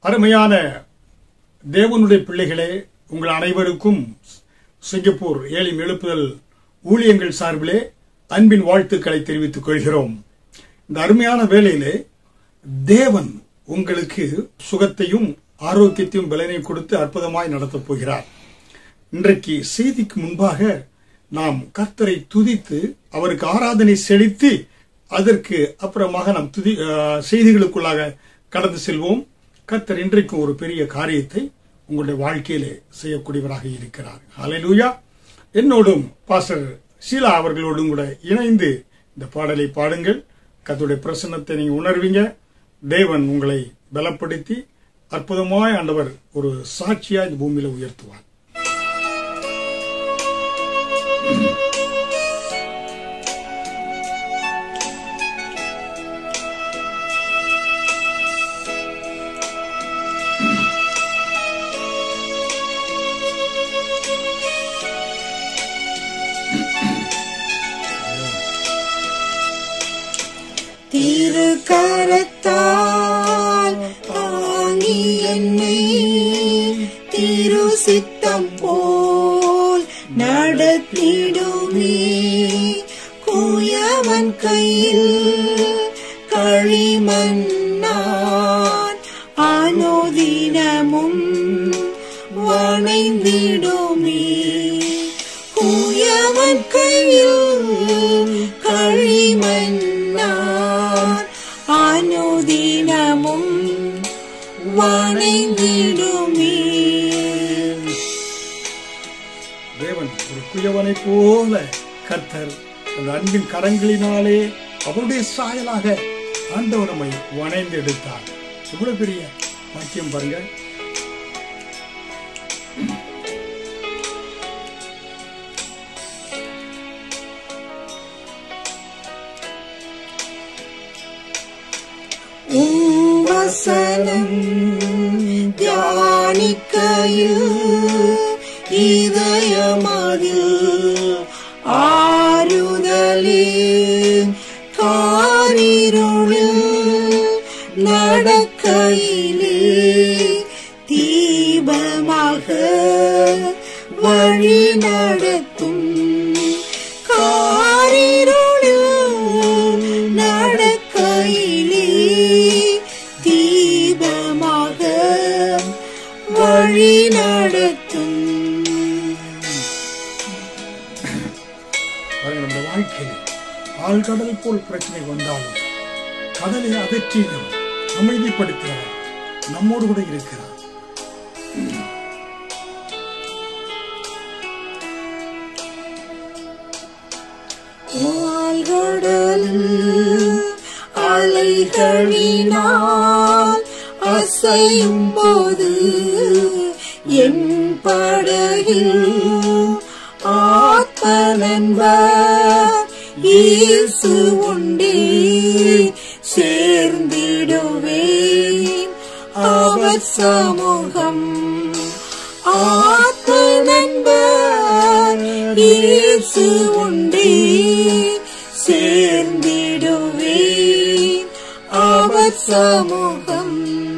அருமையான தேவனுடைய பிள்ளைகளே உங்கள் அனைவருக்கும் சிங்கப்பூர் ஏலிம் எழுப்புதல் ஊழியங்கள் சார்பிலே அன்பின் வாழ்த்துக்களை தெரிவித்துக் கொள்கிறோம் இந்த அருமையான வேளையிலே தேவன் உங்களுக்கு சுகத்தையும் ஆரோக்கியத்தையும் பலனையும் கொடுத்து அற்புதமாய் நடத்தப் போகிறார் இன்றைக்கு செய்திக்கு முன்பாக நாம் கர்த்தரை துதித்து அவருக்கு ஆராதனை செலுத்தி அதற்கு அப்புறமாக நாம் துதி அஹ், செய்திகளுக்குள்ளாக கடந்து செல்வோம் கர்த்தர் இன்றைக்கு ஒரு பெரிய காரியத்தை உங்களுடைய வாழ்க்கையிலே செய்யக்கூடியவராக இருக்கிறார் ஹalleluya என்னோடும் பாஸ்டர் ஷீலா அவர்களோடும் கூட இணைந்து இந்த பாடலை பாடுங்கள் கர்த்தருடைய பிரசன்னத்தை நீங்க உணர்வீங்க தேவன் உங்களை பலப்படுத்தி அற்புதமாய் ஆண்டவர் ஒரு சாட்சியா இந்த பூமியில உயர்த்துவார் திருக்கரத்தால் தாங்கி என்னை திரு சித்தம் போல் நடத்திடுமே குயவன் கையில் களிமன்னான் அனுதினமும் வணைந்திடுமே குயவன் கையில் களிமன்னான் அனுதினமும் வணைந்திடுமே தேவன் ஒரு குயவனை போல கர்த்தர் அந்த அன்பின் கரங்களினாலே அவருடைய சாயலாக ஆண்டவர் நம்மை வணைந்து எடுத்தார் இவ்வளவு பெரிய வாக்கியம் பாருங்க உம் வசனம் தியானிக்கையில் இதயமதில் ஆறுதலே காரிருளில் நடக்கையிலே தீபமாக வழி நடத்தும் காரிருளில் நடக்கையிலே தீபமாக வழி நடத்தும் பாருங்க நம்ம வாழ்க்கையில் ஆழ்கடல் போல் பிரச்சனை வந்தாலும் கடலை அகற்றினவர் அமைதிப்படுத்தினவர் நம்மோடு கூட இருக்கிறார் ஆழ்கடலில் அலைகளினால் அசையும் போது என் படகில் ஆத்ம நண்பர் இயேசு உண்டே சேர்ந்திடுவேன் அவர் சமூகம் ஆத்ம நண்பர் இயேசு உண்டே சேர்ந்திடுவேன் அவர் சமூகம்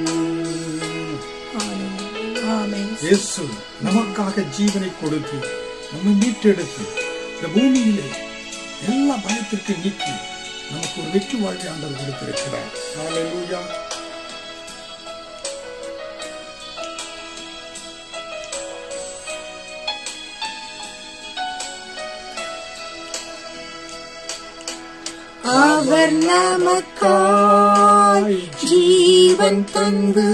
ஆமென் இயேசு நமக்காக ஜீவனை கொடுத்து நம்மை மீட்டெடுத்து இந்த பூமியிலே எல்லா பயத்திற்கு நீக்கி நமக்கு ஒரு வெற்றி வாழ்வை ஆண்டவர் கொடுத்திருக்கிறார் ஹalleluya அவர் நமக்காய் ஜீவன் தந்து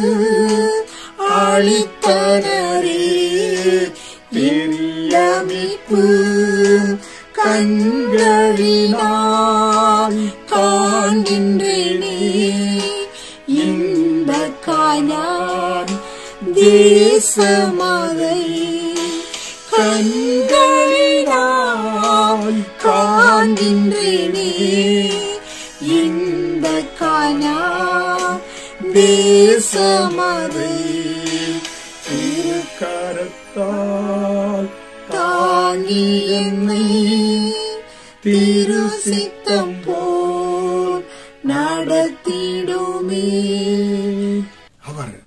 அளித்தனரே பெரிய மீட்பு கண்களினால் காண்கின்றேனே இந்த காணான் தேசமதை கண்களினால் காண்கின்றேனே இந்த காணா தேசமதை திருக்கரத்தால் தாங்கி என்னை திரு சித்தம் போல் நடத்திடுமே அவர் ஒவ்வொரு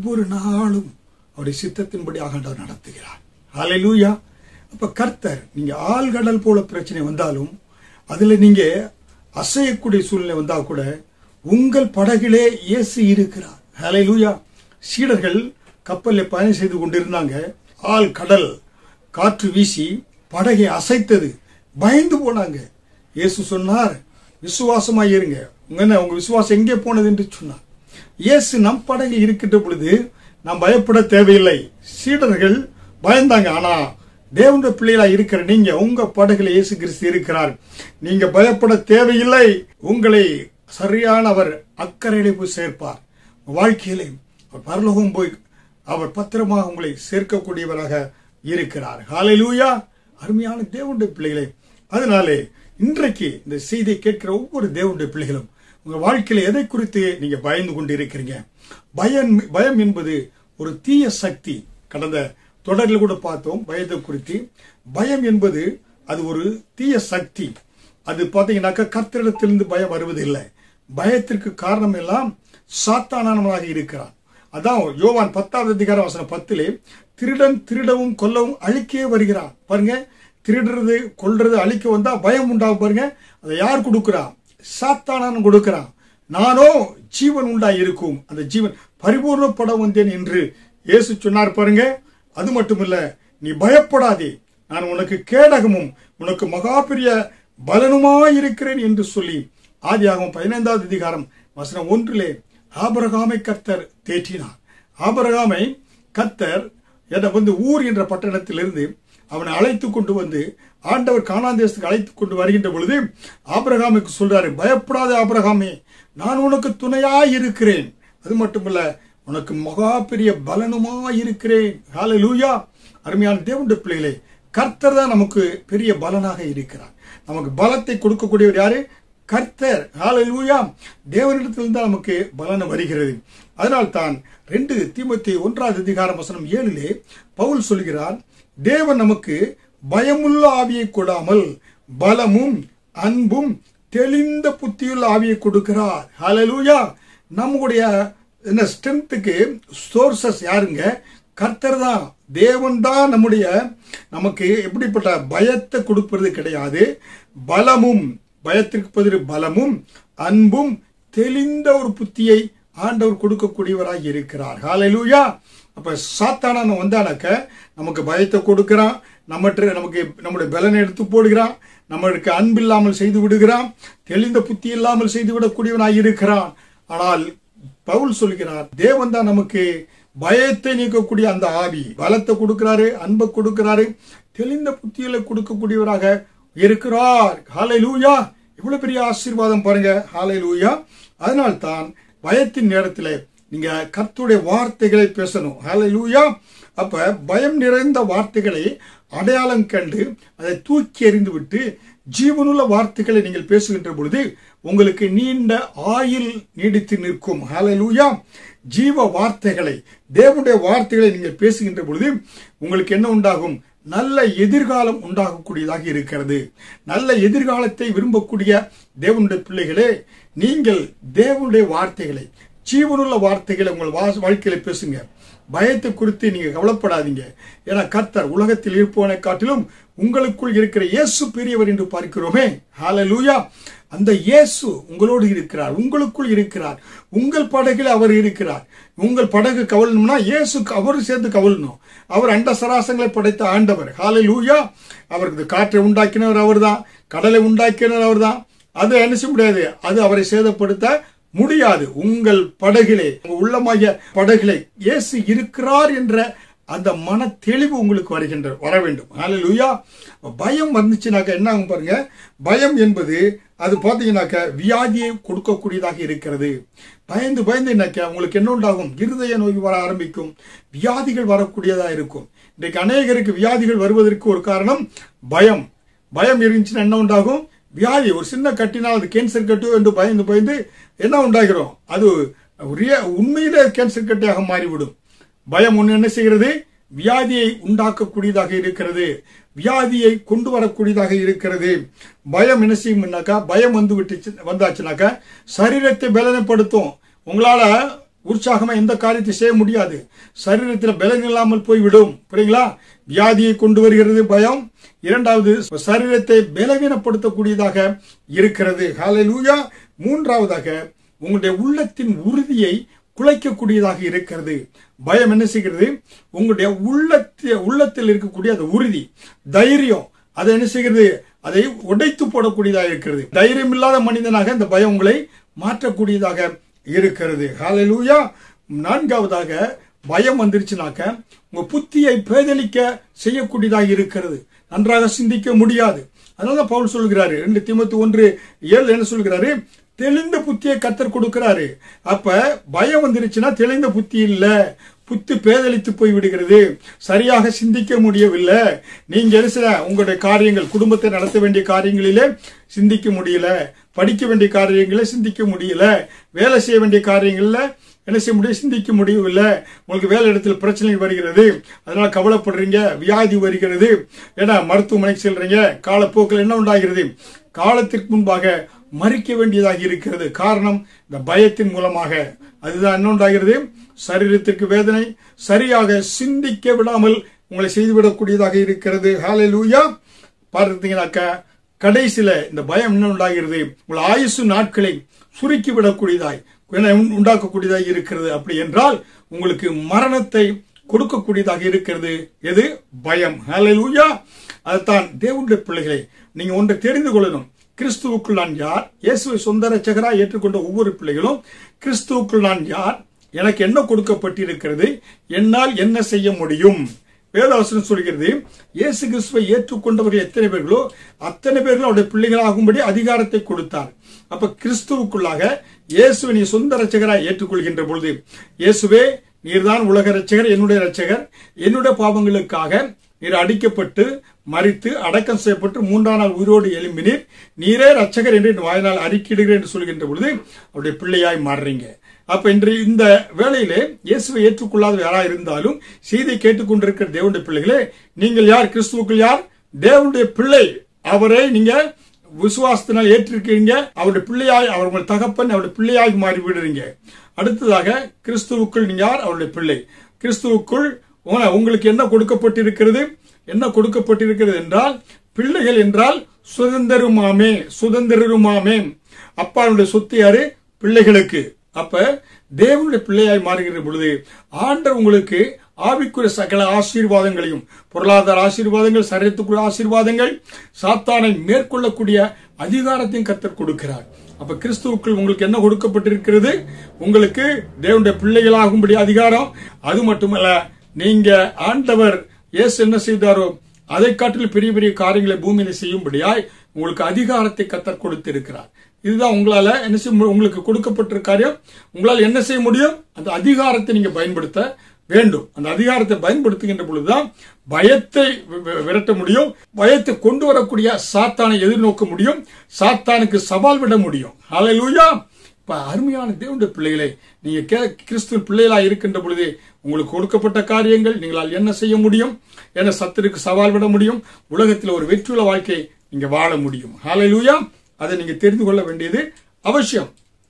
ஒவ்வொரு நாளும் அவருடைய சித்தத்தின்படி ஆண்டவர் நடத்துகிறார் ஹalleluya அப்ப கர்த்தர் நீங்க ஆழ்கடல் போல பிரச்சனை வந்தாலும் அதுல நீங்க அசையக்கூடிய சூழ்நிலை வந்தா கூட உங்கள் படகிலே இயேசு இருக்கிறார் ஹalleluya சீடர்கள் கப்பலில் பயணம் செய்து கொண்டிருந்தாங்க ஆள் கடல் காற்று வீசி படகை அசைத்தது பயந்து போனாங்க இயேசு சொன்னார் விசுவாசமாய் இருங்க உங்க என்ன உங்க விசுவாசம் எங்கே போனது என்று சொன்னார் இயேசு நம் படகில் இருக்கின்ற பொழுது நாம் பயப்பட தேவையில்லை சீடர்கள் பயந்தாங்க ஆனா தேவனுடைய பிள்ளைகளா இருக்கிற நீங்க உங்க படகுல இயேசு கிறிஸ்து இருக்கிறார் நீங்க பயப்பட தேவையில்லை உங்களை சரியான அவர் அக்கறையிலே போய் சேர்ப்பார் உங்க வாழ்க்கையிலே அவர் பரலோகம் போய் அவர் பத்திரமாக உங்களை சேர்க்கக்கூடியவராக இருக்கிறார் ஹalleluya அருமையான தேவனுடைய பிள்ளைகளே அதனாலே இன்றைக்கு இந்த செய்தியை கேட்கிற ஒவ்வொரு தேவனுடைய பிள்ளைகளும் உங்க வாழ்க்கையில எதை குறித்து நீங்க பயந்து கொண்டு இருக்கிறீங்க பயம் பயம் என்பது ஒரு தீய சக்தி கடந்த தொடரில் கூட பார்த்தோம் பயத்தை குறித்து பயம் என்பது அது ஒரு தீய சக்தி அது பார்த்தீங்கன்னாக்கா கர்த்தரிடத்திலிருந்து பயம் வருவதில்லை பயத்திற்கு காரணம் எல்லாம் சாத்தானவனாக இருக்கிறான் அதான் யோவான் பத்தாவது அதிகாரம் வசனம் பத்திலே திருடன் திருடவும் கொல்லவும் அழிக்கவே வருகிறான் பாருங்க திருடுறது கொல்றது அழிக்க வந்தா பயம் உண்டாகும் பாருங்க அதை யார் கொடுக்கிறா சாத்தானன் கொடுக்கிறான் நானோ ஜீவன் உண்டா இருக்கும் அந்த ஜீவன் பரிபூர்ணப்பட வந்தேன் என்று இயேசு சொன்னார் பாருங்க அது மட்டுமில்ல நீ பயப்படாதே நான் உனக்கு கேடகமும் உனக்கு மகா பெரிய பலனுமாயிருக்கிறேன் என்று சொல்லி ஆதியாகமம் பதினைந்தாவது அதிகாரம் வசனம் ஒன்றிலே ஆபரகாமை கர்த்தர் தேற்றினார் ஆபரகாமை கர்த்தர் என வந்து ஊர் என்ற பட்டணத்திலிருந்து அவனை அழைத்து கொண்டு வந்து ஆண்டவர் காணாந்தேசத்துக்கு அழைத்து கொண்டு வருகின்ற பொழுது ஆபிரகாமுக்கு சொல்றாரு பயப்படாத ஆபிரகாமே நான் உனக்கு துணையாய் இருக்கிறேன் அது மட்டுமல்ல உனக்கு மகா பெரிய பலனுமாய் இருக்கிறேன் ஹalleluya அருமையான தேவனுடைய பிள்ளைகளே கர்த்தர் தான் நமக்கு பெரிய பலனாக இருக்கிறார் நமக்கு பலத்தை கொடுக்கக்கூடியவர் யாரு கர்த்தர் ஹalleluya தேவனிடத்திலிருந்து தான் நமக்கு பலன் வருகிறது அதனால் தான் ரெண்டு தீமத்தி ஒன்றாவது அதிகாரம் வசனம் ஏழிலே பவுல் சொல்கிறார் தேவன் நமக்கு பயமுள்ள ஆவியை கொடாமல் பலமும் அன்பும் தெளிந்த புத்தியுள்ள ஆவியை கொடுக்கிறார் ஹalleluya நம்முடைய என்ன ஸ்ட்ரென்த்துக்கு சோர்சஸ் யாருங்க கர்த்தர் தான் தேவன் தான் நம்முடைய நமக்கு எப்படிப்பட்ட பயத்தை கொடுப்பது கிடையாது பலமும் பயத்திற்கு பதில் பலமும் அன்பும் தெளிந்த ஒரு புத்தியை ஆண்டவர் கொடுக்கக்கூடியவராக இருக்கிறார் ஹalleluya அப்ப சாத்தான வந்தானாக்க நமக்கு பயத்தை கொடுக்கிறான் நம்மற்ற நமக்கு நம்முடைய பலனை எடுத்து போடுகிறான் நம்மளுக்கு அன்பில்லாமல் செய்து விடுகிறான் தெளிந்த புத்தி இல்லாமல் செய்து விடக்கூடியவனாய் இருக்கிறான் ஆனால் பவுல் சொல்கிறார் தேவன் தான் நமக்கு பயத்தை நீக்கக்கூடிய அந்த ஆவி பலத்தை கொடுக்கிறாரு அன்பை கொடுக்கிறாரு தெளிந்த புத்தியில கொடுக்கக்கூடியவராக இருக்கிறார் ஹாலை லூயா இவ்வளவு பெரிய ஆசீர்வாதம் பாருங்க ஹாலை லூயா அதனால் தான் பயத்தின் நேரத்தில் நீங்க கர்த்துடைய வார்த்தைகளை பேசணும் ஹாலை லூயா அப்ப பயம் நிறைந்த வார்த்தைகளை அடையாளம் கண்டு அதை தூக்கி எறிந்து விட்டு ஜீவனுள்ள வார்த்தைகளை நீங்கள் பேசுகின்ற பொழுது உங்களுக்கு நீண்ட ஆயுள் நீடித்து நிற்கும் ஹalleluya ஜீவ வார்த்தைகளை தேவனுடைய வார்த்தைகளை நீங்கள் பேசுகின்ற பொழுது உங்களுக்கு என்ன உண்டாகும் நல்ல எதிர்காலம் உண்டாகக்கூடியதாக இருக்கிறது நல்ல எதிர்காலத்தை விரும்பக்கூடிய தேவனுடைய பிள்ளைகளே நீங்கள் தேவனுடைய வார்த்தைகளை ஜீவனுள்ள வார்த்தைகளை உங்கள் வா- வாழ்க்கையில பேசுங்க பயத்தை குறித்து நீங்க கவலைப்படாதீங்க ஏன்னா கர்த்தர் உலகத்தில் இருப்பவனை காட்டிலும் உங்களுக்குள் இருக்கிற இயேசு பெரியவர் என்று பார்க்கிறோமே ஹalleluya அந்த இயேசு உங்களோடு இருக்கிறார் உங்களுக்குள் இருக்கிறார் உங்கள் படகில் அவர் இருக்கிறார் உங்கள் படகு கவலணும்னா இயேசுக்கு அவர் சேர்ந்து கவலணும் அவர் அண்ட சராசங்களை படைத்த ஆண்டவர் ஹalleluya அவருக்கு காற்றை உண்டாக்கினவர் அவர்தான் கடலை உண்டாக்கினவர் அவர்தான் அது என்ன செய்ய முடியாது அது அவரை சேதப்படுத்த முடியாது உங்கள் படகிலே உங்க உள்ளமாகிய படகிலே இயேசு இருக்கிறார் என்ற அந்த மன தெளிவு உங்களுக்கு வருகின்ற வர வேண்டும் ஹalleluya பயம் வந்துச்சுனாக்கா என்ன ஆகும் பாருங்க பயம் என்பது அது பார்த்தீங்கன்னாக்க வியாதியை கொடுக்கக்கூடியதாக இருக்கிறது பயந்து பயந்துனாக்க உங்களுக்கு என்ன உண்டாகும் இருதய நோய் வர ஆரம்பிக்கும் வியாதிகள் வரக்கூடியதா இருக்கும் இன்றைக்கு அநேகருக்கு வியாதிகள் வருவதற்கு ஒரு காரணம் பயம் பயம் இருந்துச்சுன்னா என்ன உண்டாகும் வியாதி ஒரு சின்ன கட்டினால் அது கேன்சர் கட்டு என்று பயந்து பயந்து என்ன உண்டாகிறோம் அது ரிய- உண்மையிலே கேன்சர் கட்டியாக மாறிவிடும் பயம் ஒன்று என்ன செய்கிறது வியாதியை உண்டாக்கக்கூடியதாக இருக்கிறது வியாதியை கொண்டு வரக்கூடியதாக இருக்கிறது பயம் என்ன செய்யும்னாக்கா பயம் வந்து விட்டுச்சு வந்தாச்சுனாக்கா சரீரத்தை பலனப்படுத்தும் உங்களால உற்சாகமா எந்த காரியத்தை செய்ய முடியாது சரீரத்தில் பலன் இல்லாமல் போய்விடும் புரியுங்களா வியாதியை கொண்டு வருகிறது பயம் இரண்டாவது சரீரத்தை பலவீனப்படுத்தக்கூடியதாக இருக்கிறது ஹalleluya மூன்றாவதாக உங்களுடைய உள்ளத்தின் உறுதியை குலைக்கக்கூடியதாக இருக்கிறது பயம் என்ன செய்கிறது உங்களுடைய உள்ளத்தில் உள்ளத்தில் இருக்கக்கூடிய அந்த உறுதி தைரியம் அதை என்ன செய்கிறது அதை உடைத்து போடக்கூடியதாக இருக்கிறது தைரியம் இல்லாத மனிதனாக இந்த பயம் உங்களை மாற்றக்கூடியதாக இருக்கிறது ஹalleluya நான்காவதாக பயம் வந்துருச்சுனாக்க உங்க புத்தியை பேதலிக்க செய்யக்கூடியதாக இருக்கிறது நன்றாக சிந்திக்க முடியாது அதனால பவுல் சொல்கிறாரு ரெண்டு தீமத்து ஒன்று ஏழு என்ன சொல்கிறாரு தெளிந்த புத்தியை கத்தர் கொடுக்கிறாரு அப்ப பயம் வந்துருச்சுன்னா தெளிந்த புத்தி இல்ல புத்தி பேதலித்து போய் விடுகிறது சரியாக சிந்திக்க முடியவில்லை நீங்க என்ன செய்ய உங்களுடைய காரியங்கள் குடும்பத்தை நடத்த வேண்டிய காரியங்களிலே சிந்திக்க முடியல படிக்க வேண்டிய காரியங்களை சிந்திக்க முடியல வேலை செய்ய வேண்டிய காரியங்கள்ல என்ன செய்ய முடியும் சிந்திக்க முடியவில்லை உங்களுக்கு வேலை இடத்துல பிரச்சனை வருகிறது அதனால கவலைப்படுறீங்க வியாதி வருகிறது ஏன்னா மருத்துவமனைக்கு செல்றீங்க காலப்போக்கில் என்ன உண்டாகிறது காலத்திற்கு முன்பாக மறிக்க வேண்டியதாக இருக்கிறது காரணம் இந்த பயத்தின் மூலமாக அதுதான் என்ன உண்டாகிறது சரீரத்திற்கு வேதனை சரியாக சிந்திக்க விடாமல் உங்களை செய்துவிடக்கூடியதாக இருக்கிறது ஹalleluya பார்த்தீங்கன்னாக்கா கடைசியில இந்த பயம் என்ன உண்டாகிறது உங்கள் ஆயுசு நாட்களை சுருக்கி விடக்கூடியதாய் என உண்டாக்கக்கூடியதாக இருக்கிறது அப்படி என்றால் உங்களுக்கு மரணத்தை கொடுக்கக்கூடியதாக இருக்கிறது எது பயம் ஹalleluya அதுதான் தேவனுடைய பிள்ளைகளை நீங்க ஒன்றை தெரிந்து கொள்ளணும் கிறிஸ்துவுக்குள் நான் யார் இயேசுவை சொந்த ரட்சகராக ஏற்றுக்கொண்ட ஒவ்வொரு பிள்ளைகளும் கிறிஸ்துவுக்குள் நான் யார் எனக்கு என்ன கொடுக்கப்பட்டிருக்கிறது என்னால் என்ன செய்ய முடியும் வேதாசனம் சொல்கிறது இயேசு கிறிஸ்துவை ஏற்றுக்கொண்டவர்கள் எத்தனை பேர்களோ அத்தனை பேர்களும் அவருடைய பிள்ளைகளாகும்படி அதிகாரத்தை கொடுத்தார் அப்ப கிறிஸ்துவுக்குள்ளாக இயேசுவை நீ சொந்த ரட்சகராக ஏற்றுக்கொள்கின்ற பொழுது இயேசுவே நீர்தான் உலக ரட்சகர் என்னுடைய ரட்சகர் என்னுடைய பாவங்களுக்காக நீர் அடிக்கப்பட்டு மறித்து அடக்கம் செய்யப்பட்டு மூன்றாம் நாள் உயிரோடு எழும்பினீர் நீரே ரட்சகர் என்று என் வாயினால் அறிக்கையிடுகிறேன் என்று சொல்கின்ற பொழுது அவருடைய பிள்ளையாய் மாறுறீங்க அப்ப இன்று இந்த வேளையிலே இயேசுவை ஏற்றுக்கொள்ளாத யாரா இருந்தாலும் செய்தியை கேட்டுக்கொண்டிருக்கிற தேவனுடைய பிள்ளைகளே நீங்கள் யார் கிறிஸ்துவுக்குள் யார் தேவனுடைய பிள்ளை அவரை நீங்க விசுவாசத்தினால் ஏற்றிருக்கீங்க அவருடைய பிள்ளையாய் அவர் உங்கள் தகப்பன் அவருடைய பிள்ளையாய் மாறி விடுறீங்க அடுத்ததாக கிறிஸ்துவுக்குள் நீங்க யார் அவருடைய பிள்ளை கிறிஸ்துவுக்குள் உங்க- உங்களுக்கு என்ன கொடுக்கப்பட்டிருக்கிறது என்ன கொடுக்கப்பட்டிருக்கிறது என்றால் பிள்ளைகள் என்றால் சுதந்திரமாமே சுதந்திரமாமே அப்பாவுடைய சொத்து யாரு பிள்ளைகளுக்கு அப்ப தேவனுடைய பிள்ளையாய் மாறுகிற பொழுது ஆண்டவர் உங்களுக்கு ஆவிக்குரிய சகல ஆசீர்வாதங்களையும் பொருளாதார ஆசீர்வாதங்கள் சரீரத்துக்குரிய ஆசீர்வாதங்கள் சாத்தானை மேற்கொள்ளக்கூடிய அதிகாரத்தையும் கத்தர் கொடுக்கிறார் அப்ப கிறிஸ்துவுக்குள் உங்களுக்கு என்ன கொடுக்கப்பட்டிருக்கிறது உங்களுக்கு தேவனுடைய பிள்ளைகளாகும்படி அதிகாரம் அது மட்டுமல்ல நீங்க ஆண்டவர் இயேசு என்ன செய்தாரோ அதை காட்டிலும் பெரிய பெரிய காரியங்களை பூமியில செய்யும்படியாய் உங்களுக்கு அதிகாரத்தை கத்தர் கொடுத்திருக்கிறார் இதுதான் உங்களால என்ன செய்ய மு- உங்களுக்கு கொடுக்கப்பட்ட காரியம் உங்களால் என்ன செய்ய முடியும் அந்த அதிகாரத்தை நீங்க பயன்படுத்த வேண்டும் அந்த அதிகாரத்தை பயன்படுத்துகின்ற பொழுதுதான் பயத்தை வி- வி- விரட்ட முடியும் பயத்தை கொண்டு வரக்கூடிய சாத்தானை எதிர்நோக்க முடியும் சாத்தானுக்கு சவால் விட முடியும் ஹalleluya இப்ப அருமையான தேவனுடைய பிள்ளைகளே நீங்க கே- கிறிஸ்துவின் பிள்ளைகளா இருக்கின்ற பொழுது உங்களுக்கு கொடுக்கப்பட்ட காரியங்கள் நீங்களால் என்ன செய்ய முடியும் என்ன சத்துருக்கு சவால் விட முடியும் உலகத்தில் ஒரு வெற்றியுள்ள வாழ்க்கை நீங்க வாழ முடியும் ஹalleluya அதை நீங்க தெரிந்து கொள்ள வேண்டியது அவசியம்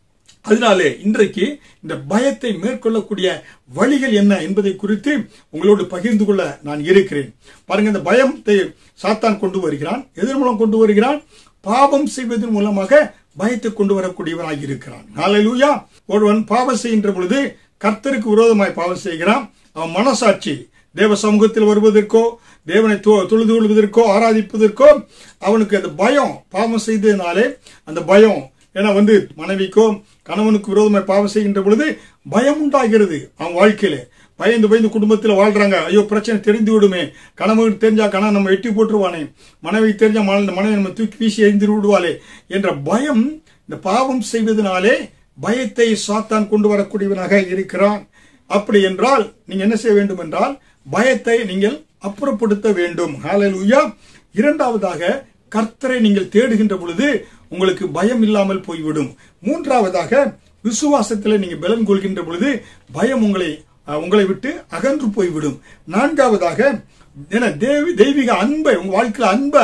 அதனாலே இன்றைக்கு இந்த பயத்தை மேற்கொள்ளக்கூடிய வழிகள் என்ன என்பதை குறித்து உங்களோடு பகிர்ந்து கொள்ள நான் இருக்கிறேன் பாருங்க இந்த பயத்தை சாத்தான் கொண்டு வருகிறான் எதன் மூலம் கொண்டு வருகிறான் பாவம் செய்வதன் மூலமாக பயத்தை கொண்டு வரக்கூடியவனாக இருக்கிறான் ஹalleluya ஒருவன் பாவம் செய்கின்ற பொழுது கர்த்தருக்கு விரோதமாய் பாவம் செய்கிறான் அவன் மனசாட்சி தேவ சமூகத்தில் வருவதற்கோ தேவனை தொ- தொழுது கொள்வதற்கோ ஆராதிப்பதற்கோ அவனுக்கு அந்த பயம் பாவம் செய்ததினாலே அந்த பயம் ஏன்னா வந்து மனைவிக்கோ கணவனுக்கு விரோதமாய் பாவம் செய்கின்ற பொழுது பயம் உண்டாகிறது அவன் வாழ்க்கையில பயந்து பயந்து குடும்பத்தில் வாழ்றாங்க ஐயோ பிரச்சனை தெரிந்து விடுமே கணவனுக்கு தெரிஞ்சா கணவன் நம்ம வெட்டி போட்டுருவானே மனைவி தெரிஞ்சா மன- மனைவி நம்ம தூக்கி வீசி எரிந்து விடுவாளே என்ற பயம் இந்த பாவம் செய்வதனாலே பயத்தை சாத்தான் கொண்டு வரக்கூடியவனாக இருக்கிறான் அப்படி என்றால் நீங்க என்ன செய்ய வேண்டும் என்றால் பயத்தை நீங்கள் அப்புறப்படுத்த வேண்டும் ஹalleluya இரண்டாவதாக கர்த்தரை நீங்கள் தேடுகின்ற பொழுது உங்களுக்கு பயம் இல்லாமல் போய்விடும் மூன்றாவதாக விசுவாசத்தில் நீங்க பலன் கொள்கின்ற பொழுது பயம் உங்களை அஹ், உங்களை விட்டு அகன்று போய்விடும் நான்காவதாக என தேவி தெய்வீக அன்பை உங்க வாழ்க்கையில அன்பை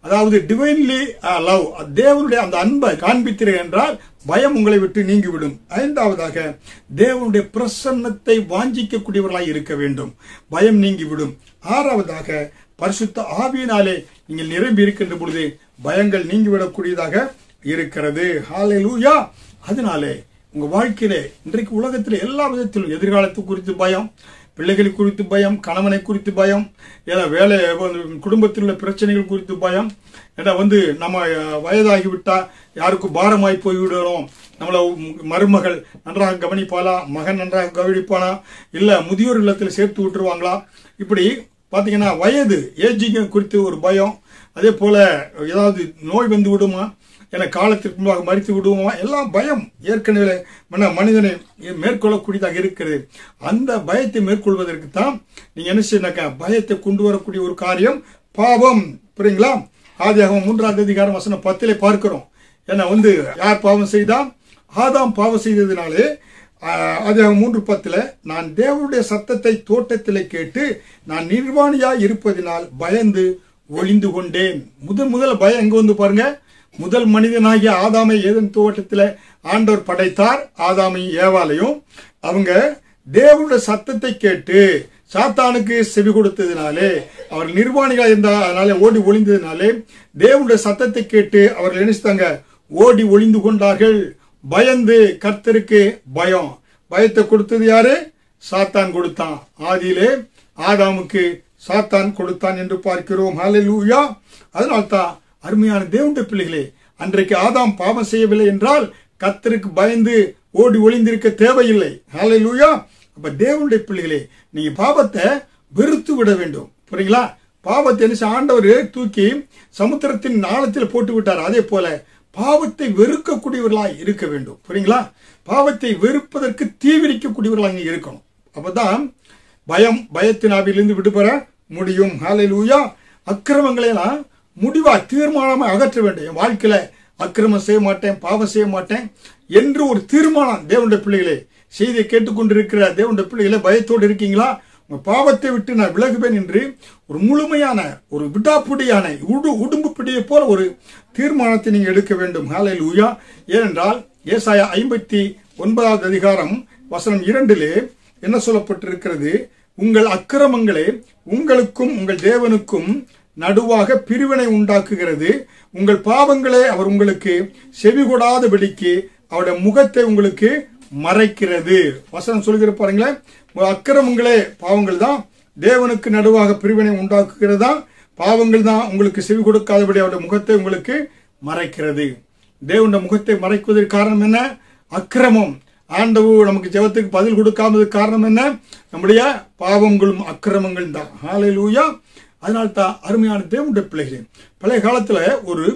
அதாவது டிவைன்லி லவ் தேவனுடைய அந்த அன்பை காண்பித்தீர்கள் என்றால் பயம் உங்களை விட்டு நீங்கிவிடும் ஐந்தாவதாக தேவனுடைய பிரசன்னத்தை வாஞ்சிக்கக்கூடியவர்களாய் இருக்க வேண்டும் பயம் நீங்கிவிடும் ஆறாவதாக பரிசுத்த ஆவியினாலே நீங்கள் நிரம்பி இருக்கின்ற பொழுது பயங்கள் நீங்கிவிடக்கூடியதாக இருக்கிறது ஹalleluya அதனாலே உங்க வாழ்க்கையிலே இன்றைக்கு உலகத்தில் எல்லா விதத்திலும் எதிர்காலத்து குறித்து பயம் பிள்ளைகள் குறித்து பயம் கணவனை குறித்து பயம் ஏன்னா வேலை குடும்பத்தில் உள்ள பிரச்சனைகள் குறித்து பயம் ஏன்னா வந்து நம்ம அஹ், வயதாகிவிட்டா யாருக்கும் பாரமாய் போய்விடணும் நம்மள மருமகள் நன்றாக கவனிப்பாளா மகன் நன்றாக கவனிப்பானா இல்ல முதியோர் இல்லத்தில் சேர்த்து விட்டுருவாங்களா இப்படி பாத்தீங்கன்னா வயது ஏஜிங் குறித்து ஒரு பயம் அதே போல ஏதாவது நோய் வந்து விடுமா என காலத்திற்கு முன்பாக மறித்து விடுவோமா எல்லாம் பயம் ஏற்கனவே மன மனிதனை மேற்கொள்ளக்கூடியதாக இருக்கிறது அந்த பயத்தை மேற்கொள்வதற்கு தான் நீங்க என்ன செய்யணாக்கா பயத்தை கொண்டு வரக்கூடிய ஒரு காரியம் பாவம் புரியுங்களா ஆதியாகமம் மூன்றாவது அதிகாரம் வசனம் பத்திலே பார்க்கிறோம் ஏன்னா வந்து யார் பாவம் செய்தா ஆதாம் பாவம் செய்ததினாலே ஆஹ், ஆதியாகமம் மூன்று பத்துல நான் தேவனுடைய சத்தத்தை தோட்டத்திலே கேட்டு நான் நிர்வாணியாய் இருப்பதினால் பயந்து ஒளிந்து கொண்டேன் முதல் முதல்ல பயம் எங்க வந்து பாருங்க முதல் மனிதனாகிய ஆதாமை ஏதன் தோட்டத்தில் ஆண்டவர் படைத்தார் ஆதாமை ஏவாலையும் அவங்க தேவனுடைய சத்தத்தை கேட்டு சாத்தானுக்கு செவி கொடுத்ததினாலே அவர் நிர்வாணிகள் இருந்தால் அதனால ஓடி ஒளிந்ததினாலே தேவனுடைய சத்தத்தை கேட்டு அவர்கள் நினைச்சாங்க ஓடி ஒளிந்து கொண்டார்கள் பயந்து கர்த்தருக்கு பயம் பயத்தை கொடுத்தது யாரு சாத்தான் கொடுத்தான் ஆதியிலே ஆதாமுக்கு சாத்தான் கொடுத்தான் என்று பார்க்கிறோம் ஹalleluya அதனால்தான் அருமையான தேவனுடைய பிள்ளைகளே அன்றைக்கு ஆதாம் பாவம் செய்யவில்லை என்றால் கர்த்தருக்கு பயந்து ஓடி ஒளிந்திருக்க தேவையில்லை ஹalleluya அப்ப தேவனுடைய பிள்ளைகளே நீங்க பாவத்தை வெறுத்து விட வேண்டும் புரியுங்களா பாவத்தை என்ன செய்ய- ஆண்டவர் தூக்கி சமுத்திரத்தின் ஆழத்தில் போட்டு விட்டார் அதே போல பாவத்தை வெறுக்கக்கூடியவர்களாய் இருக்க வேண்டும் புரியுங்களா பாவத்தை வெறுப்பதற்கு தீவிரிக்கக்கூடியவர்களாக இங்க இருக்கணும் அப்பதான் பயம் பயத்தின் ஆவியிலிருந்து விடுபட முடியும் ஹalleluya அக்கிரமங்களை எல்லாம் முடிவா தீர்மானமா அகற்ற வேண்டும் என் வாழ்க்கையில அக்கிரமம் செய்ய மாட்டேன் பாவம் செய்ய மாட்டேன் என்று ஒரு தீர்மானம் தேவனுடைய பிள்ளைகளே செய்தியை கேட்டுக்கொண்டிருக்கிற தேவனுடைய பிள்ளைகளே பயத்தோடு இருக்கீங்களா உங்க பாவத்தை விட்டு நான் விலகுவேன் என்று ஒரு முழுமையான ஒரு விடாப்புடியான உடு உடும்பு பிடியை போல ஒரு தீர்மானத்தை நீங்க எடுக்க வேண்டும் ஹalleluya ஏனென்றால் ஏசாயா ஐம்பத்தி ஒன்பதாவது அதிகாரம் வசனம் இரண்டிலே என்ன சொல்லப்பட்டிருக்கிறது உங்கள் அக்கிரமங்களே உங்களுக்கும் உங்கள் தேவனுக்கும் நடுவாக பிரிவினை உண்டாக்குகிறது உங்கள் பாவங்களே அவர் உங்களுக்கு செவி கொடாதபடிக்கு அவருடைய முகத்தை உங்களுக்கு மறைக்கிறது வசனம் சொல்கிற பாருங்களேன் உங்கள் அக்கிரமங்களே பாவங்கள் தான் தேவனுக்கு நடுவாக பிரிவினை உண்டாக்குகிறதா பாவங்கள் தான் உங்களுக்கு செவி கொடுக்காதபடி அவருடைய முகத்தை உங்களுக்கு மறைக்கிறது தேவனுடைய முகத்தை மறைக்குவதற்கு காரணம் என்ன அக்கிரமம் ஆண்டவர் நமக்கு ஜெபத்துக்கு பதில் கொடுக்காததுக்கு காரணம் என்ன நம்முடைய பாவங்களும் அக்கிரமங்களும் தான் ஹalleluya அதனால தான் அருமையான தேவனுடைய பிள்ளைகளே பழைய காலத்துல ஒரு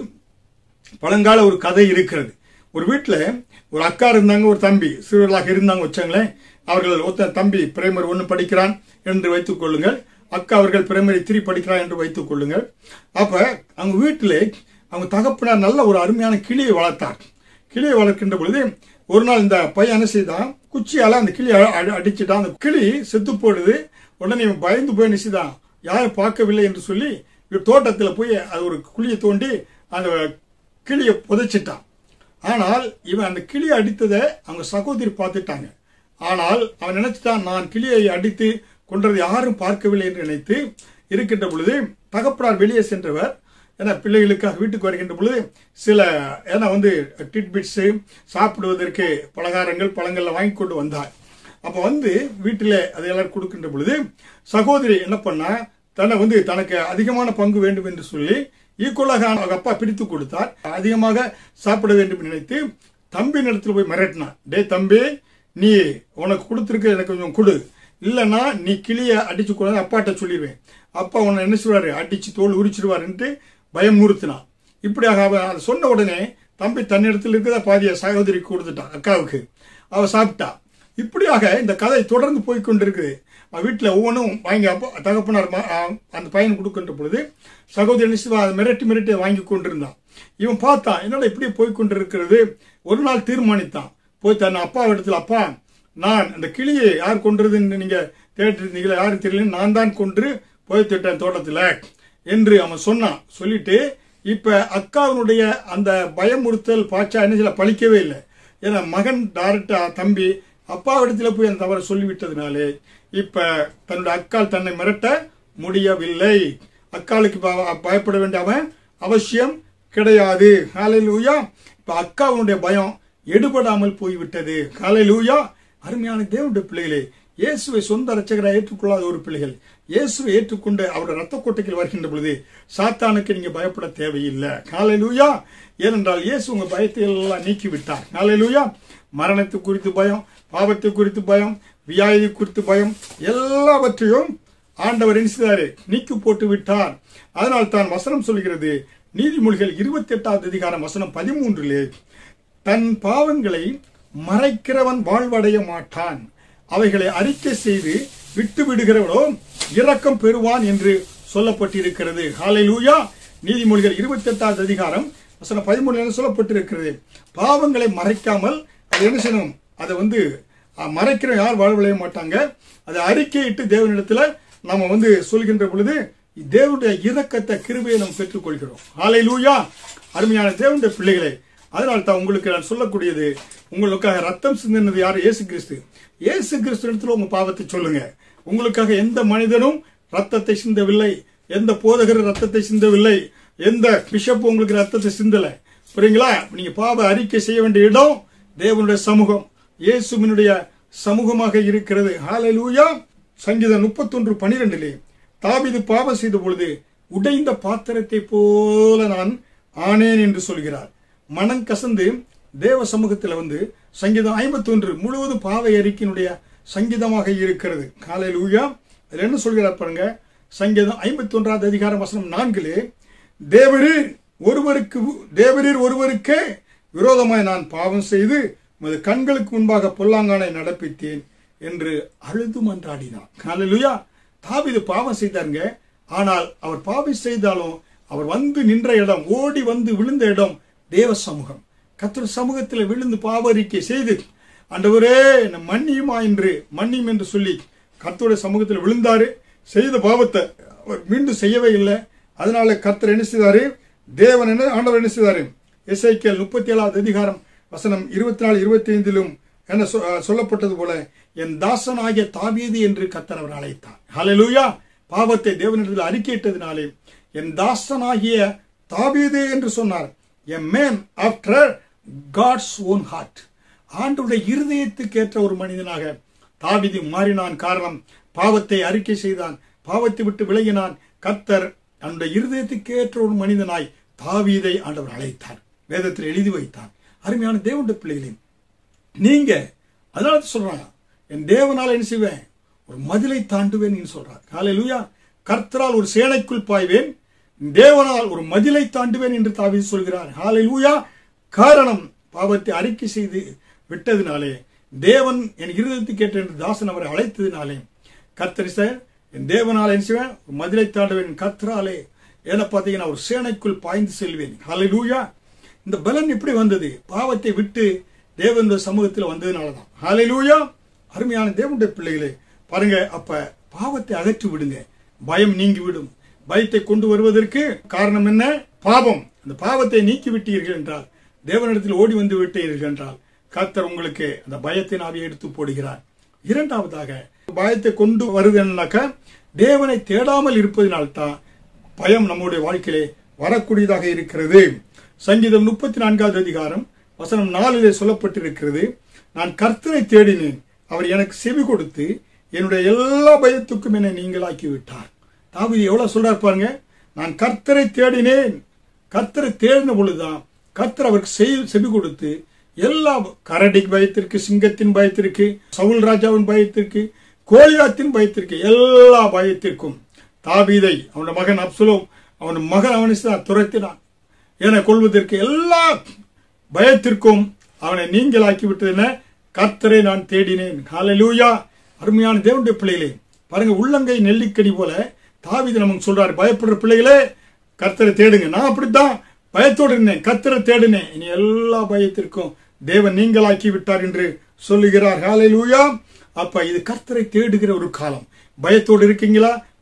பழங்கால ஒரு கதை இருக்கிறது ஒரு வீட்டில் ஒரு அக்கா இருந்தாங்க ஒரு தம்பி சிறுவர்களாக இருந்தாங்க வச்சாங்களேன் அவர்கள் ஒருத்தன் தம்பி பிரைமரி ஒன்று படிக்கிறான் என்று வைத்துக் கொள்ளுங்கள் அக்கா அவர்கள் பிரைமரி த்ரீ படிக்கிறான் என்று வைத்துக் கொள்ளுங்கள் அப்ப அவங்க வீட்டிலே அவங்க தகப்பனார் நல்ல ஒரு அருமையான கிளியை வளர்த்தார் கிளியை வளர்க்கின்ற பொழுது ஒரு நாள் இந்த பையன் என்ன செய்தான் குச்சியால அந்த கிளியை அடி- அடிச்சிட்டான் அந்த கிளி செத்து போடுது உடனே இவன் பயந்து போய் நினைச்சுதான் யாரும் பார்க்கவில்லை என்று சொல்லி இவர் தோட்டத்தில் போய் அது ஒரு குழியை தோண்டி அந்த கிளியை புதைச்சிட்டான் ஆனால் இவன் அந்த கிளியை அடித்ததை அவங்க சகோதரி பார்த்துட்டாங்க ஆனால் அவன் நினைச்சிட்டான் நான் கிளியை அடித்து கொன்றது யாரும் பார்க்கவில்லை என்று நினைத்து இருக்கின்ற பொழுது தகப்பனார் வெளியே சென்றவர் ஏன்னா பிள்ளைகளுக்காக வீட்டுக்கு வருகின்ற பொழுது சில ஏன்னா வந்து டிட்பிட்ஸு சாப்பிடுவதற்கு பலகாரங்கள் பழங்கள்ல வாங்கி கொண்டு வந்தார் அப்போ வந்து வீட்டில் அதை எல்லாரும் கொடுக்கின்ற பொழுது சகோதரி என்ன பண்ணா தன்னை வந்து தனக்கு அதிகமான பங்கு வேண்டும் என்று சொல்லி ஈக்குவலாக அவங்க அப்பா பிரித்து கொடுத்தார் அதிகமாக சாப்பிட வேண்டும் என்று நினைத்து தம்பி இடத்துல போய் மிரட்டினான் டே தம்பி நீ உனக்கு கொடுத்துருக்க எனக்கு கொஞ்சம் கொடு இல்லைன்னா நீ கிளிய அடிச்சு கூடாது அப்பாட்ட சொல்லிடுவேன் அப்பா உன்னை என்ன செய்வாரு அடிச்சு தோல் உரிச்சிடுவாருன்ட்டு பயம் நிறுத்தினான் இப்படியாக அவன் அதை சொன்ன உடனே தம்பி தன்னிடத்தில் இருக்கிற பாதிய சகோதரிக்கு கொடுத்துட்டான் அக்காவுக்கு அவ சாப்பிட்டா இப்படியாக இந்த கதை தொடர்ந்து போய் கொண்டிருக்குது அவன் வீட்டில் ஒவ்வொன்றும் வாங்கி அப்போ தகப்பனார் ம- ஆ, அந்த பையன் கொடுக்கின்ற பொழுது சகோதரி நிச்சயமா அதை மிரட்டி மிரட்டி வாங்கி கொண்டிருந்தான் இவன் பார்த்தான் என்னடா இப்படி போய் கொண்டிருக்கிறது ஒரு நாள் தீர்மானித்தான் போய் தன் அப்பா இடத்துல அப்பா நான் அந்த கிளியை யார் கொன்றதுன்னு நீங்க தேடிருந்தீங்களா யாரும் தெரியல நான் தான் கொன்று போய் திட்டேன் தோட்டத்தில் என்று அவன் சொன்னான் சொல்லிட்டு இப்ப அக்காவினுடைய அந்த பயமுறுத்தல் பாச்சா என்ன செய்யல பழிக்கவே இல்லை ஏன்னா மகன் டைரக்டா தம்பி அப்பாவிடத்துல போய் அந்த தவறை சொல்லிவிட்டதுனாலே இப்ப தன்னுடைய அக்கால் தன்னை மிரட்ட முடியவில்லை அக்காளுக்கு ப- பயப்பட வேண்டிய அவன் அவசியம் கிடையாது ஹalleluya இப்ப அக்காவுடைய பயம் எடுபடாமல் போய்விட்டது ஹalleluya அருமையான தேவனுடைய பிள்ளைகளே இயேசுவை சொந்த ரட்சகராக ஏற்றுக்கொள்ளாத ஒரு பிள்ளைகள் இயேசுவை ஏற்றுக்கொண்டு அவருடைய ரத்த கோட்டைக்கு வருகின்ற பொழுது சாத்தானுக்கு நீங்க பயப்பட தேவையில்லை ஹalleluya ஏனென்றால் இயேசு உங்க பயத்தை எல்லாம் நீக்கி விட்டார் ஹalleluya மரணத்தை குறித்து பயம் பாவத்தை குறித்து பயம் வியாதி குறித்து பயம் எல்லாவற்றையும் ஆண்டவர் என்ன செய்தாரு நீக்கி போட்டு விட்டார் அதனால் தான் வசனம் சொல்கிறது நீதிமொழிகள் இருபத்தி எட்டாவது அதிகாரம் வசனம் பதிமூன்றிலே தன் பாவங்களை மறைக்கிறவன் வாழ்வடைய மாட்டான் அவைகளை அறிக்கை செய்து விட்டு விடுகிறவனோ இரக்கம் பெறுவான் என்று சொல்லப்பட்டிருக்கிறது ஹalleluya நீதிமொழிகள் இருபத்தி எட்டாவது அதிகாரம் வசனம் பதிமூணுல சொல்லப்பட்டிருக்கிறது பாவங்களை மறைக்காமல் அது என்ன செய்யணும் அதை வந்து அஹ், மறைக்கிற யார் வாழ்வடைய மாட்டாங்க அதை அறிக்கையிட்டு தேவனிடத்துல நாம வந்து சொல்கின்ற பொழுது தேவனுடைய இரக்கத்தை கிருபையை நாம் பெற்றுக்கொள்கிறோம் ஹalleluya அருமையான தேவனுடைய பிள்ளைகளே அதனால் தான் உங்களுக்கு நான் சொல்லக்கூடியது உங்களுக்காக ரத்தம் சிந்தினது யார் இயேசு கிறிஸ்து இயேசு கிறிஸ்து இடத்துல உங்க பாவத்தை சொல்லுங்க உங்களுக்காக எந்த மனிதனும் ரத்தத்தை சிந்தவில்லை எந்த போதகரும் ரத்தத்தை சிந்தவில்லை எந்த பிஷப் உங்களுக்கு ரத்தத்தை சிந்தல புரியுங்களா நீங்க பாவ அறிக்கை செய்ய வேண்டிய இடம் தேவனுடைய சமூகம் இயேசுவினுடைய சமூகமாக இருக்கிறது ஹalleluya சங்கீதம் முப்பத்தொன்று பனிரெண்டிலே தாவீது பாவம் செய்த பொழுது உடைந்த பாத்திரத்தை போல நான் ஆனேன் என்று சொல்கிறார் மனம் கசந்து தேவ சமூகத்தில் வந்து சங்கீதம் ஐம்பத்தொன்று முழுவதும் பாவை அறிக்கையினுடைய சங்கீதமாக இருக்கிறது காலையில் ஊயா அதில் என்ன சொல்கிறார் பாருங்க சங்கீதம் ஐம்பத்தி ஒன்றாவது அதிகாரம் வசனம் நான்கிலே தேவரீர் ஒருவருக்கு தேவரீர் ஒருவருக்கே விரோதமாய் நான் பாவம் செய்து உமது கண்களுக்கு முன்பாக பொல்லாங்கானை நடப்பித்தேன் என்று அழுது மன்றாடினார் ஹalleluya தாவீது பாவம் செய்தாருங்க ஆனால் அவர் பாவம் செய்தாலும் அவர் வந்து நின்ற இடம் ஓடி வந்து விழுந்த இடம் தேவ சமூகம் கர்த்தர் சமூகத்தில் விழுந்து பாவரிக்கை செய்து ஆண்டவரே என்னை மன்னியுமா என்று மன்னியும் என்று சொல்லி கர்த்தருடைய சமூகத்தில் விழுந்தாரு செய்த பாவத்தை அவர் மீண்டும் செய்யவே இல்லை அதனால கர்த்தர் என்ன செய்தாரு தேவன் என்ன ஆண்டவர் என்ன செய்தாரு எஸ்ஐக்கியல் முப்பத்தி ஏழாவது அதிகாரம் வசனம் இருபத்தி நாலு இருபத்தி ஐந்திலும் என்ன சொ- அஹ் சொல்லப்பட்டது போல என் தாசனாகிய தாவீது என்று கர்த்தர் அவர் அழைத்தார் ஹalleluya பாவத்தை தேவனிடத்தில் அறிக்கையிட்டதினாலே என் தாசனாகிய தாவீது என்று சொன்னார் a man after God's own heart ஆண்டுடைய இருதயத்துக்கு ஏற்ற ஒரு மனிதனாக தாவீது மாறினான் காரணம் பாவத்தை அறிக்கை செய்தான் பாவத்தை விட்டு விலகினான் கர்த்தர் அந்த இருதயத்துக்கு ஏற்ற ஒரு மனிதனாய் தாவீதை ஆண்டவர் அழைத்தார் வேதத்தில் எழுதி வைத்தார் அருமையான தேவனுடைய பிள்ளைகளே நீங்க அதனால தான் சொல்றாங்க என் தேவனால என்ன செய்வேன் ஒரு மதிலை தாண்டுவேன் என்று சொல்றார் ஹalleluya கர்த்தரால் ஒரு சேனைக்குள் பாய்வேன் தேவனால் ஒரு மதிலை தாண்டுவேன் என்று தாவீது சொல்கிறார் ஹalleluya காரணம் பாவத்தை அறிக்கை செய்து விட்டதினாலே தேவன் என் இருதயத்துக்கு ஏற்ற என்று தாசன் அவரை அழைத்ததினாலே கர்த்தர் சார் என் தேவனால் என்ன செய்வேன் ஒரு மதிலை தாண்டுவேன் கர்த்தராலே ஏன்னா பார்த்தீங்கன்னா ஒரு சேனைக்குள் பாய்ந்து செல்வேன் ஹalleluya இந்த பலன் எப்படி வந்தது பாவத்தை விட்டு தேவனுடைய சமூகத்தில் வந்ததுனால தான் ஹalleluya அருமையான தேவனுடைய பிள்ளைகளே பாருங்க அப்ப பாவத்தை அகற்றி விடுங்க பயம் நீங்கி விடும் பயத்தை கொண்டு வருவதற்கு காரணம் என்ன பாவம் அந்த பாவத்தை நீக்கி விட்டீர்கள் என்றால் தேவனிடத்தில் ஓடி வந்து விட்டீர்கள் என்றால் கர்த்தர் உங்களுக்கு அந்த பயத்தின் ஆவியை எடுத்து போடுகிறார் இரண்டாவதாக பயத்தை கொண்டு வருது என்னன்னாக்கா தேவனை தேடாமல் இருப்பதனால்தான் பயம் நம்முடைய வாழ்க்கையிலே வரக்கூடியதாக இருக்கிறது சங்கீதம் முப்பத்தி நான்காவது அதிகாரம் வசனம் நாலிலே சொல்லப்பட்டிருக்கிறது நான் கர்த்தரை தேடினேன் அவர் எனக்கு செவி கொடுத்து என்னுடைய எல்லா பயத்துக்கும் என்னை நீங்களாக்கி விட்டார் தாவீது எவ்வளவு சொல்றார் பாருங்க நான் கர்த்தரை தேடினேன் கர்த்தரை தேடின பொழுதுதான் கர்த்தர் அவருக்கு செய்- செவி கொடுத்து எல்லா கரடி பயத்திற்கு சிங்கத்தின் பயத்திற்கு சவுல் ராஜாவின் பயத்திற்கு கோலியாத்தின் பயத்திற்கு எல்லா பயத்திற்கும் தாவீதை அவனுடைய மகன் அப்சலோம் அவன் மகன் அவனை தான் துரத்தினான் என கொள்வதற்கு எல்லா பயத்திற்கும் அவனை நீங்களாக்கி விட்டது என்ன கர்த்தரை நான் தேடினேன் ஹalleluya அருமையான தேவனுடைய பிள்ளைகளே பாருங்க உள்ளங்கை நெல்லிக்கடி போல தாவீது நமக்கு சொல்றாரு பயப்படுற பிள்ளைகளே கர்த்தரை தேடுங்க நான் அப்படித்தான் பயத்தோடு இருந்தேன் கர்த்தரை தேடினேன் இனி எல்லா பயத்திற்கும் தேவன் நீங்களாக்கி விட்டார் என்று சொல்லுகிறார் ஹalleluya அப்ப இது கர்த்தரை தேடுகிற ஒரு காலம் பயத்தோடு இருக்கீங்களா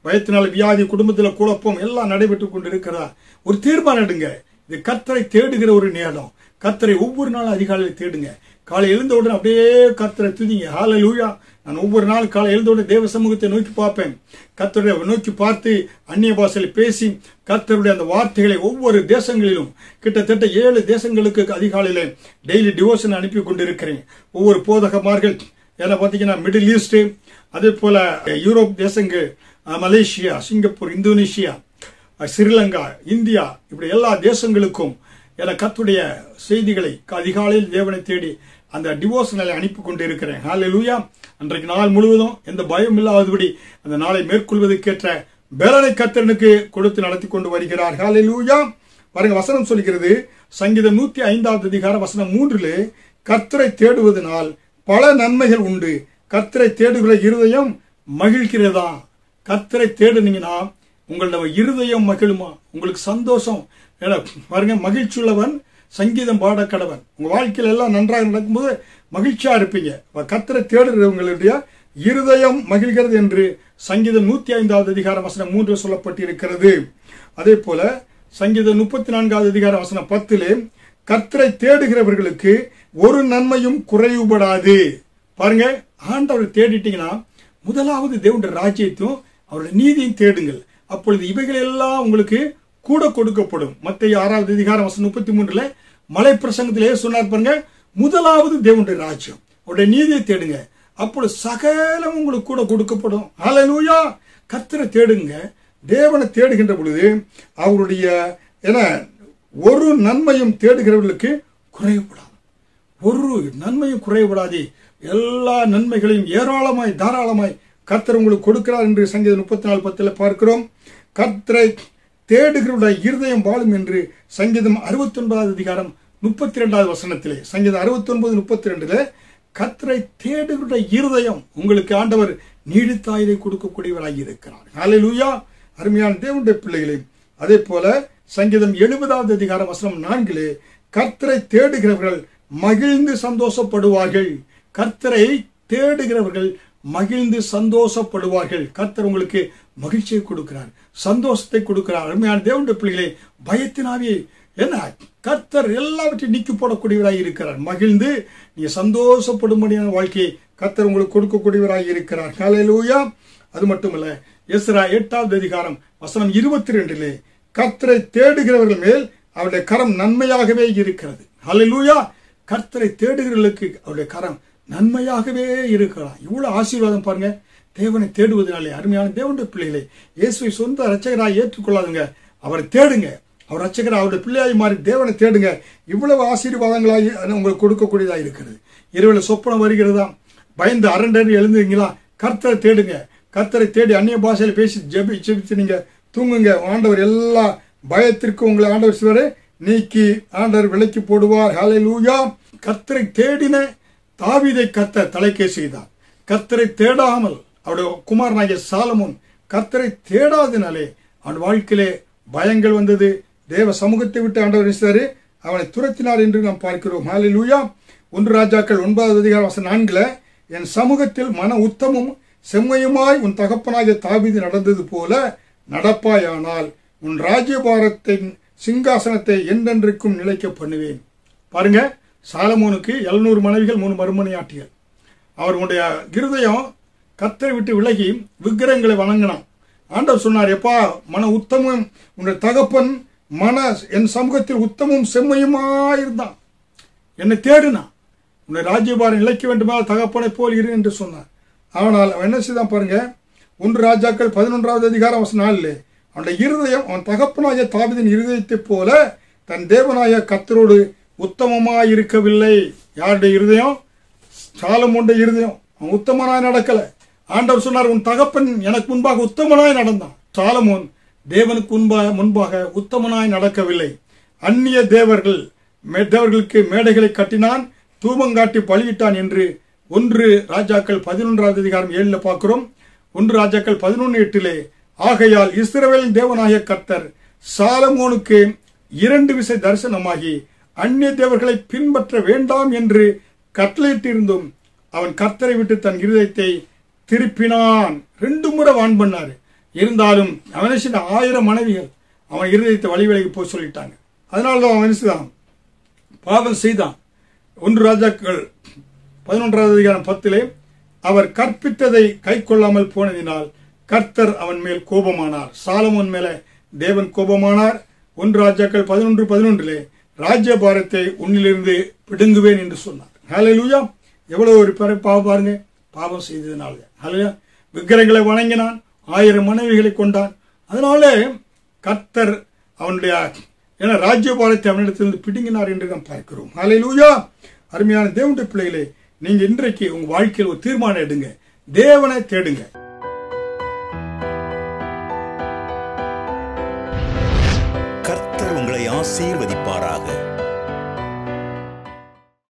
பயத்தினால வியாதி குடும்பத்துல குழப்பம் எல்லாம் நடைபெற்று கொண்டு இருக்கிறதா ஒரு தீர்மானம் எடுங்க இது கர்த்தரை தேடுகிற ஒரு நேரம் கர்த்தரை ஒவ்வொரு நாளும் அதிகாலையில் தேடுங்க காலை எழுந்த உடனே அப்படியே கர்த்தரை துதிங்க ஹalleluya நான் ஒவ்வொரு நாள் காலை எழுந்த உடனே தேவ சமூகத்தை நோக்கி பார்ப்பேன் கர்த்தருடைய நோக்கி பார்த்து அந்நிய பாஷையில் பேசி கர்த்தருடைய அந்த வார்த்தைகளை ஒவ்வொரு தேசங்களிலும் கிட்டத்தட்ட ஏழு தேசங்களுக்கு அதிகாலையில டெய்லி டிவோஷன் அனுப்பி கொண்டிருக்கிறேன் ஒவ்வொரு போதகமார்கள் ஏன்னா பார்த்தீங்கன்னா மிடில் ஈஸ்ட் அதே போல யூரோப் தேசங்கள் அஹ், மலேசியா சிங்கப்பூர் இந்தோனேஷியா அஹ், ஸ்ரீலங்கா இந்தியா இப்படி எல்லா தேசங்களுக்கும் என கத்துடைய செய்திகளை அதிகாலையில் தேவனை தேடி அந்த டிவோஷனலை அனுப்பி கொண்டு இருக்கிறேன் ஹalleluya அன்றைக்கு நாள் முழுவதும் எந்த பயம் இல்லாதபடி அந்த நாளை மேற்கொள்வதற்கேற்ற பேலனை கத்தனுக்கு கொடுத்து நடத்தி கொண்டு வருகிறார் ஹalleluya பாருங்க வசனம் சொல்கிறது சங்கீதம் நூத்தி ஐந்தாவது அதிகார வசனம் மூன்றிலே கர்த்தரை தேடுவதனால் பல நன்மைகள் உண்டு கர்த்தரை தேடுகிற இருதயம் மகிழ்கிறதா கர்த்தரை தேடுனீங்கன்னா உங்களோட இருதயம் மகிழுமா உங்களுக்கு சந்தோஷம் ஏன்னா, பாருங்க மகிழ்ச்சி உள்ளவன் சங்கீதம் பாட கடவன் உங்க வாழ்க்கையில எல்லாம் நன்றாக நடக்கும்போது மகிழ்ச்சியா இருப்பீங்க அப்ப கர்த்தரை தேடுறவங்களுடைய இருதயம் மகிழ்கிறது என்று சங்கீதம் நூத்தி ஐந்தாவது அதிகார வசனம் மூன்று சொல்லப்பட்டிருக்கிறது அதே போல சங்கீதம் முப்பத்தி நான்காவது அதிகார வசனம் பத்திலே கர்த்தரை தேடுகிறவர்களுக்கு ஒரு நன்மையும் குறைவுபடாது பாருங்க ஆண்டவரை தேடிட்டீங்கன்னா முதலாவது தேவனுடைய ராஜ்யத்தையும் அவருடைய நீதியும் தேடுங்கள் அப்பொழுது இவைகள் எல்லாம் உங்களுக்கு கூட கொடுக்கப்படும் மத்திய ஆறாவது அதிகாரம் வசனம் முப்பத்தி மூன்றுல மலை பிரசங்கத்திலே சொன்னார் பாருங்க முதலாவது தேவனுடைய ராஜ்யம் அவருடைய நீதியை தேடுங்க அப்பொழுது சகலம் உங்களுக்கு கூட கொடுக்கப்படும் ஹalleluya கர்த்தரை தேடுங்க தேவனை தேடுகின்ற பொழுது அவருடைய என ஒரு நன்மையும் தேடுகிறவர்களுக்கு குறைவுபடாது ஒரு நன்மையும் குறைவுபடாது எல்லா நன்மைகளையும் ஏராளமாய் தாராளமாய் கர்த்தர் உங்களுக்கு கொடுக்கிறார் என்று சங்கீதம் முப்பத்தி நாலு பத்துல பார்க்கிறோம் கர்த்தரை தேடுகிறவருடைய இருதயம் வாழும் என்று சங்கீதம் அறுபத்தி ஒன்பதாவது அதிகாரம் முப்பத்தி ரெண்டாவது வசனத்திலே சங்கீதம் அறுபத்தி ஒன்பது முப்பத்தி ரெண்டுல கர்த்தரை தேடுகிற இருதயம் உங்களுக்கு ஆண்டவர் நீடித்தாயுதை கொடுக்கக்கூடியவராகி இருக்கிறார் ஹalleluya அருமையான தேவனுடைய பிள்ளைகளே அதே போல சங்கீதம் எழுபதாவது அதிகாரம் வசனம் நான்கிலே கர்த்தரை தேடுகிறவர்கள் மகிழ்ந்து சந்தோஷப்படுவார்கள் கர்த்தரை தேடுகிறவர்கள் மகிழ்ந்து சந்தோஷப்படுவார்கள் கர்த்தர் உங்களுக்கு மகிழ்ச்சியை கொடுக்கிறார் சந்தோஷத்தை கொடுக்கிறார் அருமையான தேவனுடைய பிள்ளைகளே பயத்தினாவே என்ன கர்த்தர் எல்லாவற்றையும் நீக்கி போடக்கூடியவராய் இருக்கிறார் மகிழ்ந்து நீங்க சந்தோஷப்படும்படியான வாழ்க்கையை கர்த்தர் உங்களுக்கு கொடுக்கக்கூடியவராய் இருக்கிறார் ஹalleluya அது மட்டுமல்ல எஸ்ரா எட்டாவது அதிகாரம் வசனம் இருபத்தி ரெண்டிலே கர்த்தரை தேடுகிறவர்கள் மேல் அவருடைய கரம் நன்மையாகவே இருக்கிறது ஹalleluya கர்த்தரை தேடுகிறவர்களுக்கு அவருடைய கரம் நன்மையாகவே இருக்கிறார் இவ்வளவு ஆசீர்வாதம் பாருங்க தேவனை தேடுவதனாலே அருமையான தேவனுடைய பிள்ளைகளை இயேசுவை சொந்த ரட்சகராய் ஏற்றுக்கொள்ளாதுங்க அவரை தேடுங்க அவர் ரட்சகர் அவருடைய பிள்ளையாய் மாறி தேவனை தேடுங்க இவ்வளவு ஆசீர்வாதங்களாய் உங்களுக்கு கொடுக்கக்கூடியதா இருக்கிறது இரவில் சொப்பனம் வருகிறதா பயந்து அரண்டறி எழுந்துங்களா கர்த்தரை தேடுங்க கர்த்தரை தேடி அந்நிய பாஷையில பேசி ஜெபி ஜெபிச்சு நீங்க தூங்குங்க ஆண்டவர் எல்லா பயத்திற்கு உங்களை ஆண்டவர் சிவரே நீக்கி ஆண்டவர் விலைக்கு போடுவார் ஹalleluya கர்த்தரை தேடின தாவீதை கர்த்தர் தலைக்கே செய்தார் கர்த்தரை தேடாமல் அவருடைய குமாரனாகிய சாலமோன் கர்த்தரை தேடாதனாலே அவன் வாழ்க்கையிலே பயங்கள் வந்தது தேவ சமூகத்தை விட்டு ஆண்டவர் நினைச்சாரு அவனை துரத்தினார் என்று நாம் பார்க்கிறோம் ஹalleluya ஒன்று ராஜாக்கள் ஒன்பதாவது அதிகாரம் வசனம் நான்குல என் சமூகத்தில் மன உத்தமும் செம்மையுமாய் உன் தகப்பனாகிய தாவீது நடந்தது போல நடப்பாயானால் உன் ராஜ்யபாரத்தின் சிங்காசனத்தை என்றென்றைக்கும் நிலைக்க பண்ணுவேன் பாருங்க சாலமோனுக்கு எழுநூறு மனைவிகள் மூணு மறுமனையாட்டிகள் அவருடைய இருதயம் கத்தரை விட்டு விலகி விக்கிரகங்களை வணங்கினான் ஆண்டவர் சொன்னார் எப்பா மன உத்தமும் உன்னுடைய தகப்பன் மன என் சமூகத்தில் உத்தமும் செம்மையுமா இருந்தான் என்னை தேடினான் உன்னை ராஜ்யபாரம் இழைக்க வேண்டுமா தகப்பனை போல் இரு என்று சொன்னார் ஆனால் அவன் என்ன செய்தான் பாருங்க ஒன்று ராஜாக்கள் பதினொன்றாவது அதிகாரம் வசனம் நாளில் அவனுடைய இருதயம் அவன் தகப்பனாய தாவிதின் இருதயத்தைப் போல தன் தேவனாய கத்தரோடு உத்தமமாய் இருக்கவில்லை யாருடைய இருதயம் சாலமோனுடைய இருதயம் அவன் உத்தமனாய் நடக்கல ஆண்டவர் சொன்னார் உன் தகப்பன் எனக்கு முன்பாக உத்தமனாய் நடந்தான் சாலமோன் தேவனுக்கு முன்பாக முன்பாக உத்தமனாய் நடக்கவில்லை அந்நிய தேவர்கள் மே- தேவர்களுக்கு மேடைகளை கட்டினான் தூபங்காட்டி பலியிட்டான் என்று ஒன்று ராஜாக்கள் பதினொன்றாவது அதிகாரம் ஏழுல பார்க்கிறோம் ஒன்று ராஜாக்கள் பதினொன்று எட்டிலே ஆகையால் இஸ்ரவேலின் தேவனாகிய கர்த்தர் சாலமோனுக்கு இரண்டு விசை தரிசனமாகி அந்நிய தேவர்களை பின்பற்ற வேண்டாம் என்று கட்டளையிட்டிருந்தும் அவன் கர்த்தரை விட்டு தன் இருதயத்தை திருப்பினான் ரெண்டு முறை வான் பண்ணாரு இருந்தாலும் அவனை சின்ன ஆயிரம் மனைவிகள் அவன் இருதயத்தை வழி விலகி போய் சொல்லிட்டாங்க அதனால தான் அவன் செய்தான் பாவம் செய்தான் ஒன்று ராஜாக்கள் பதினொன்றாவது அதிகாரம் பத்திலே அவர் கற்பித்ததை கை கொள்ளாமல் போனதினால் கர்த்தர் அவன் மேல் கோபமானார் சாலமோன் மேல தேவன் கோபமானார் ஒன்று ராஜாக்கள் பதினொன்று பதினொன்றிலே ராஜ்யபாரத்தை உன்னிலிருந்து பிடுங்குவேன் என்று சொன்னார் ஹalleluya எவ்வளவு ஒரு பெரிய பாவம் பாருங்க பாவம் செய்ததுனால ஹalleluya விக்கிரங்களை வணங்கினான் ஆயிரம் மனைவிகளை கொண்டான் அதனால கர்த்தர் அவனுடைய ஏன்னா ராஜ்யபாரத்தை அவனிடத்திலிருந்து பிடுங்கினார் என்று நாம் பார்க்கிறோம் ஹalleluya அருமையான தேவனுடைய பிள்ளைகளே நீங்க இன்றைக்கு உங்க வாழ்க்கையில் ஒரு தீர்மானம் எடுங்க தேவனை தேடுங்க கர்த்தர் உங்களை ஆசீர்வதிப்பாராக